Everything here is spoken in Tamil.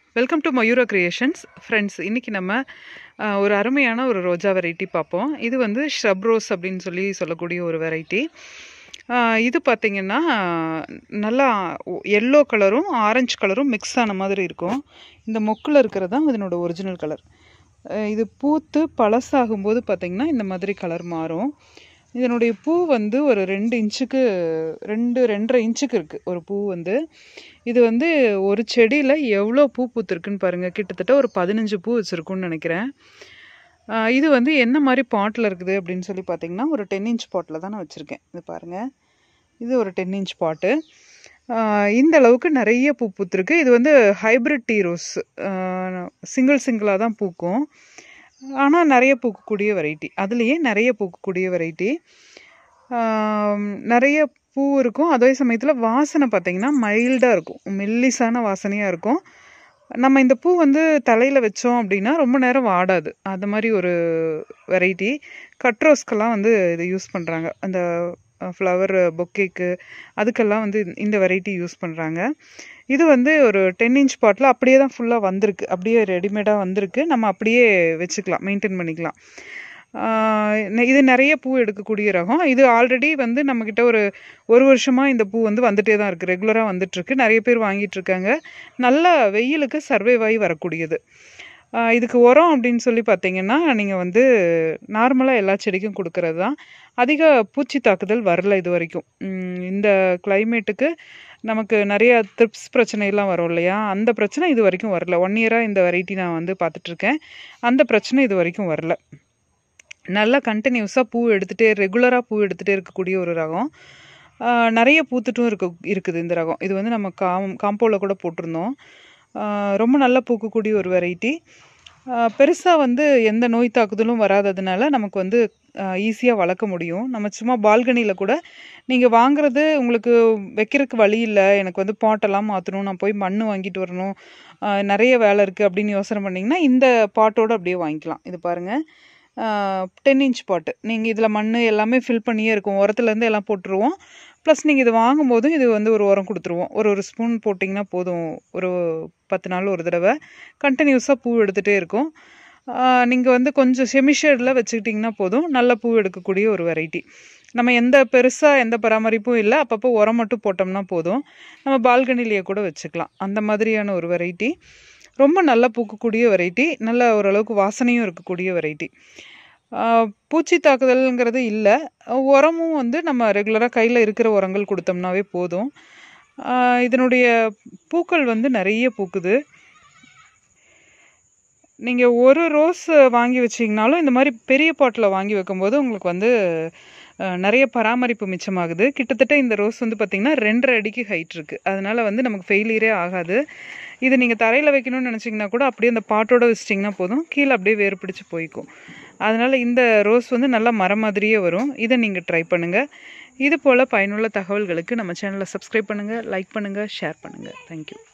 welcome to Mayura creations friends இன்றைக்கி நம்ம அஹ், ஒரு அருமையான ஒரு ரோஜா வெரைட்டி பார்ப்போம் இது வந்து ஷ்ரப் ரோஸ் அப்படின்னு சொல்லி சொல்லக்கூடிய ஒரு வெரைட்டி இது பார்த்திங்கன்னா நல்லா எல்லோ கலரும் ஆரஞ்சு கலரும் மிக்ஸ் ஆன மாதிரி இருக்கும் இந்த மொக்கில் இருக்கிறது தான் இதனோட ஒரிஜினல் கலர் இது பூத்து பழசாகும்போது பார்த்திங்கன்னா இந்த மாதிரி கலர் மாறும் இதனுடைய பூ வந்து ஒரு ரெண்டு இன்ச்சுக்கு ரெண்டு ரெண்டரை இன்ச்சுக்கு இருக்குது ஒரு பூ வந்து இது வந்து ஒரு செடியில் எவ்வளோ பூ பூத்துருக்குன்னு பாருங்கள் கிட்டத்தட்ட ஒரு பதினஞ்சு பூ வச்சுருக்குன்னு நினைக்கிறேன் ஆஹ் இது வந்து என்ன மாதிரி பாட்டில் இருக்குது அப்படின்னு சொல்லி பார்த்தீங்கன்னா ஒரு டென் இன்ச் பாட்டில் தான் நான் வச்சுருக்கேன் இது பாருங்கள் இது ஒரு டென் இன்ச் பாட்டு இந்த அளவுக்கு நிறைய பூ பூத்துருக்கு இது வந்து ஹைப்ரிட் டீ ரோஸ் சிங்கிள் சிங்கிளாக தான் பூக்கும் ஆனால் நிறைய பூக்கக்கூடிய வெரைட்டி அதுலேயே நிறைய பூக்கக்கூடிய வெரைட்டி நிறைய பூ இருக்கும் அதே சமயத்தில் வாசனை பார்த்திங்கன்னா மைல்டாக இருக்கும் மெல்லிசான வாசனையாக இருக்கும் நம்ம இந்த பூ வந்து தலையில் வச்சோம் அப்படின்னா ரொம்ப நேரம் வாடாது அது மாதிரி ஒரு வெரைட்டி கட் ரோஸ்க்கெல்லாம் வந்து இது யூஸ் பண்ணுறாங்க அந்த ஃப்ளவர் பொக்கேக்கு அதுக்கெல்லாம் வந்து இந்த வெரைட்டி யூஸ் பண்ணுறாங்க இது வந்து ஒரு டென் இன்ச் பாட்டில் அப்படியே தான் ஃபுல்லாக வந்திருக்கு அப்படியே ரெடிமேடாக வந்திருக்கு நம்ம அப்படியே வச்சுக்கலாம் மெயின்டைன் பண்ணிக்கலாம் ஆஹ் இது நிறைய பூ எடுக்கக்கூடிய ரகம் இது ஆல்ரெடி வந்து நம்மக்கிட்ட ஒரு ஒரு வருஷமாக இந்த பூ வந்து வந்துட்டே தான் இருக்குது ரெகுலராக வந்துட்டுருக்கு நிறைய பேர் வாங்கிட்டு இருக்காங்க நல்ல வெயிலுக்கு சர்வைவ் ஆகி வரக்கூடியது ஆஹ் இதுக்கு உரம் அப்படின்னு சொல்லி பார்த்தீங்கன்னா நீங்கள் வந்து நார்மலாக எல்லா செடிக்கும் கொடுக்கறது தான் அதிக பூச்சி தாக்குதல் வரல இது வரைக்கும் உம் இந்த கிளைமேட்டுக்கு நமக்கு நிறைய த்ரிப்ஸ் பிரச்சனைலாம் வரும் இல்லையா அந்த பிரச்சனை இது வரைக்கும் வரல ஒன் இயராக இந்த வெரைட்டி நான் வந்து பார்த்துட்ருக்கேன் அந்த பிரச்சனை இது வரைக்கும் வரல நல்லா கண்டினியூஸாக பூ எடுத்துகிட்டே ரெகுலராக பூ எடுத்துகிட்டே இருக்கக்கூடிய ஒரு ரகம் ஆஹ் நிறைய பூத்துட்டும் இருக்க இருக்குது இந்த ரகம் இது வந்து நம்ம காம் காம்போவில் கூட போட்டிருந்தோம் ஆஹ் ரொம்ப நல்லா பூக்கக்கூடிய ஒரு வெரைட்டி பெருசாக வந்து எந்த நோய் தாக்குதலும் வராததுனால நமக்கு வந்து ஈஸியாக வளர்க்க முடியும் நம்ம சும்மா பால்கனியில் கூட நீங்கள் வாங்குறது உங்களுக்கு வைக்கிறதுக்கு வழி இல்லை எனக்கு வந்து பாட்டெல்லாம் மாற்றணும் நான் போய் மண் வாங்கிட்டு வரணும் ஆஹ் நிறைய வேலை இருக்குது அப்படின்னு யோசனை பண்ணிங்கன்னா இந்த பாட்டோடு அப்படியே வாங்கிக்கலாம் இது பாருங்கள் டென் இன்ச் பாட்டு நீங்கள் இதில் மண் எல்லாமே ஃபில் பண்ணியே இருக்கும் உரத்துலேருந்து எல்லாம் போட்டுருவோம் ப்ளஸ் நீங்கள் இது வாங்கும்போதும் இது வந்து ஒரு உரம் கொடுத்துருவோம் ஒரு ஒரு ஸ்பூன் போட்டிங்கன்னா போதும் ஒரு பத்து நாள் ஒரு தடவை கண்டினியூஸாக பூ எடுத்துகிட்டே இருக்கும் நீங்கள் வந்து கொஞ்சம் செமிஷேடில் வச்சுக்கிட்டிங்கன்னா போதும் நல்ல பூ எடுக்கக்கூடிய ஒரு வெரைட்டி நம்ம எந்த பெருசாக எந்த பராமரிப்பும் இல்லை அப்பப்போ உரம் மட்டும் போட்டோம்னா போதும் நம்ம பால்கனிலேயே கூட வச்சுக்கலாம் அந்த மாதிரியான ஒரு வெரைட்டி ரொம்ப நல்லா பூக்கக்கூடிய வெரைட்டி நல்ல ஓரளவுக்கு வாசனையும் இருக்கக்கூடிய வெரைட்டி பூச்சி தாக்குதல்ங்கிறது இல்லை உரமும் வந்து நம்ம ரெகுலராக கையில் இருக்கிற உரங்கள் கொடுத்தோம்னாவே போதும் ஆஹ் இதனுடைய பூக்கள் வந்து நிறைய பூக்குது நீங்கள் ஒரு ரோஸ் வாங்கி வச்சிங்கனாலும் இந்த மாதிரி பெரிய பாட்டில் வாங்கி வைக்கும்போது உங்களுக்கு வந்து அஹ், நிறைய பராமரிப்பு மிச்சமாகுது கிட்டத்தட்ட இந்த ரோஸ் வந்து பார்த்திங்கன்னா ரெண்டரை அடிக்கு ஹைட் இருக்குது அதனால் வந்து நமக்கு ஃபெயிலியரே ஆகாது இது நீங்கள் தரையில் வைக்கணும்னு நினச்சிங்கன்னா கூட அப்படியே அந்த பாட்டோட வச்சிட்டிங்கன்னா போதும் கீழே அப்படியே வேறு பிடிச்சி போய்க்கும் அதனால் இந்த ரோஸ் வந்து நல்லா மரம் மாதிரியே வரும் இதை நீங்கள் ட்ரை பண்ணுங்கள் இது போல் பயனுள்ள தகவல்களுக்கு நம்ம சேனலை சப்ஸ்கிரைப் பண்ணுங்கள் லைக் பண்ணுங்கள் ஷேர் பண்ணுங்கள் தேங்க்யூ